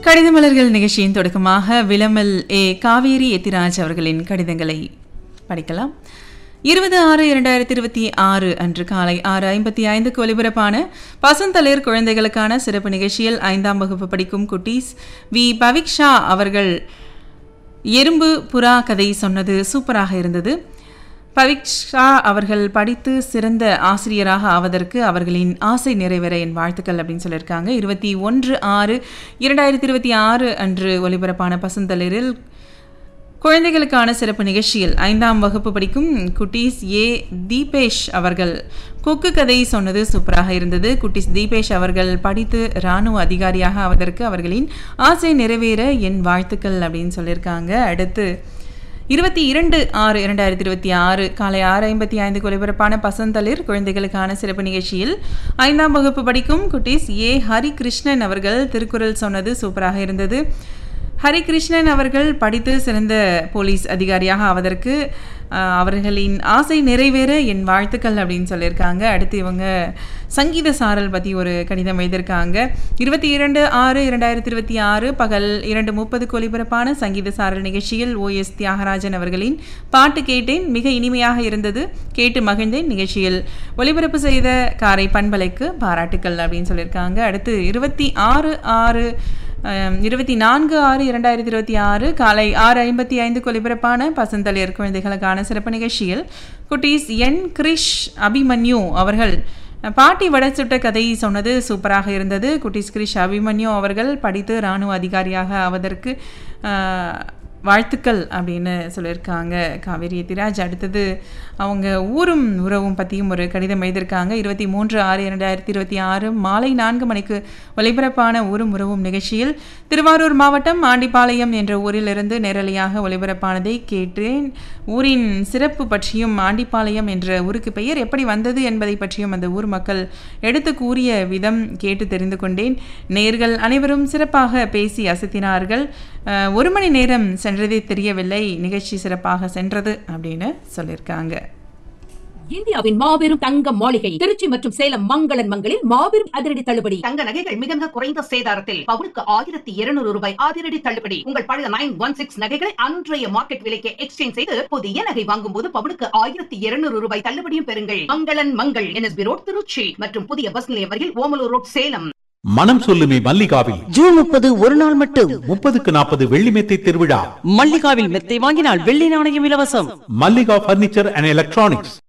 கடித மலர்கள் நிகழ்ச்சியின் தொடக்கமாக விளமல் ஏ காவேரி எத்திராஜ் அவர்களின் கடிதங்களை படிக்கலாம் இருபது ஆறு இரண்டாயிரத்தி இருபத்தி ஆறு அன்று காலை ஆறு ஐம்பத்தி ஐந்துக்கு ஒலிபரப்பான பசந்தளிர் குழந்தைகளுக்கான சிறப்பு நிகழ்ச்சியில் ஐந்தாம் வகுப்பு படிக்கும் குட்டீஸ் வி பவிக்ஷா அவர்கள் எறும்பு புறா கதை சொன்னது சூப்பராக இருந்தது பவிக்ஷா அவர்கள் படித்து சிறந்த ஆசிரியராக ஆவதற்கு அவர்களின் ஆசை நிறைவேற என் வாழ்த்துக்கள் அப்படின்னு சொல்லியிருக்காங்க இருபத்தி ஒன்று ஆறு இரண்டாயிரத்தி இருபத்தி ஆறு அன்று ஒலிபரப்பான பசுந்தளிரில் குழந்தைகளுக்கான சிறப்பு நிகழ்ச்சியில் ஐந்தாம் வகுப்பு படிக்கும் குட்டீஸ் ஏ தீபேஷ் அவர்கள் கொக்கு கதை சொன்னது சூப்பராக இருந்தது குட்டீஸ் தீபேஷ் அவர்கள் படித்து இராணுவ அதிகாரியாக ஆவதற்கு அவர்களின் ஆசை நிறைவேற என் வாழ்த்துக்கள் அப்படின்னு சொல்லியிருக்காங்க அடுத்து இருபத்தி இரண்டு ஆறு இரண்டாயிரத்தி இருபத்தி ஆறு காலை ஆறு ஐம்பத்தி ஐந்துக்கு ஒலிபரப்பான பசந்தளிர் குழந்தைகளுக்கான சிறப்பு நிகழ்ச்சியில் ஐந்தாம் வகுப்பு படிக்கும் குட்டீஸ் ஏ ஹரி கிருஷ்ணன் அவர்கள் திருக்குறள் சொன்னது சூப்பராக இருந்தது ஹரிகிருஷ்ணன் அவர்கள் படித்து சிறந்த போலீஸ் அதிகாரியாக ஆவதற்கு அஹ், அவர்களின் ஆசை நிறைவேற என் வாழ்த்துக்கள் அப்படின்னு சொல்லியிருக்காங்க அடுத்து இவங்க சங்கீத சாரல் பற்றி ஒரு கடிதம் எழுதியிருக்காங்க இருபத்தி இரண்டு ஆறு இரண்டாயிரத்தி இருபத்தி ஆறு பகல் இரண்டு முப்பதுக்கு ஒலிபரப்பான சங்கீத சாரல் நிகழ்ச்சியில் ஓஎஸ் தியாகராஜன் அவர்களின் பாட்டு கேட்டேன் மிக இனிமையாக இருந்தது கேட்டு மகிழ்ந்தேன் நிகழ்ச்சியில் ஒலிபரப்பு செய்த காரை பண்பலைக்கு பாராட்டுக்கள் அப்படின்னு சொல்லியிருக்காங்க அடுத்து இருபத்தி ஆறு ஆறு அஹ், இருபத்தி நான்கு ஆறு இரண்டாயிரத்தி இருபத்தி ஆறு காலை ஆறு ஐம்பத்தி ஐந்துக்கு ஒலிபரப்பான பசந்தளியர் குழந்தைகளுக்கான சிறப்பு நிகழ்ச்சியில் குட்டீஸ் என் கிரிஷ் அபிமன்யு அவர்கள் பாட்டி வடச்சுட்ட கதை சொன்னது சூப்பராக இருந்தது குட்டீஸ் கிரிஷ் அபிமன்யு அவர்கள் படித்து இராணுவ அதிகாரியாக ஆவதற்கு அஹ், வாழ்த்துக்கள் அப்படின்னு சொல்லியிருக்காங்க காவேரி எத்திராஜ் அடுத்தது அவங்க ஊரும் உறவும் பற்றியும் ஒரு கடிதம் எழுதியிருக்காங்க இருபத்தி மூன்று ஆறு இரண்டாயிரத்தி இருபத்தி ஆறு மாலை நான்கு மணிக்கு ஒலிபரப்பான ஊரும் உறவும் நிகழ்ச்சியில் திருவாரூர் மாவட்டம் ஆண்டிப்பாளையம் என்ற ஊரிலிருந்து நேரலையாக ஒலிபரப்பானதை கேட்டேன் ஊரின் சிறப்பு பற்றியும் ஆண்டிப்பாளையம் என்ற ஊருக்கு பெயர் எப்படி வந்தது என்பதை பற்றியும் அந்த ஊர் மக்கள் எடுத்து கூறிய விதம் கேட்டு தெரிந்து கொண்டேன் நேர்கள் அனைவரும் சிறப்பாக பேசி அசத்தினார்கள் அஹ், ஒரு மணி நேரம் சென்றதே தெரியவில்லை நிகழ்ச்சி சிறப்பாக சென்றது அப்படின்னு சொல்லியிருக்காங்க இந்தியாவின் மாபெரும் தங்க மாளிகை திருச்சி மற்றும் சேலம் மங்களன் மங்களில் மாபெரும் அதிரடி தள்ளுபடி தங்க நகைகள் மிக மிக குறைந்த சேதாரத்தில் பவுனுக்கு ஆயிரத்தி இருநூறு ரூபாய் அதிரடி தள்ளுபடி உங்கள் பழைய நைன் ஒன் சிக்ஸ் நகைகளை அன்றைய மார்க்கெட் விலைக்கு எக்ஸ்சேஞ்ச் செய்து புதிய நகை வாங்கும் போது பவுனுக்கு ஆயிரத்தி இருநூறு ரூபாய் தள்ளுபடியும் பெறுங்கள் மங்களன் மங்கள் என்எஸ்பி ரோட் திருச்சி மற்றும் புதிய பஸ் நிலையம் அருகில் ஓமலூர் ரோட் சேலம் மனம் சொல்லுமே மல்லிகாவில் ஜூன் முப்பது ஒரு நாள் மட்டும் முப்பதுக்கு நாற்பது வெள்ளி மெத்தை திருவிழா மல்லிகாவில் மெத்தை வாங்கினால் வெள்ளி நாணயம் இலவசம் மல்லிகா பர்னிச்சர் அண்ட் எலக்ட்ரானிக்ஸ்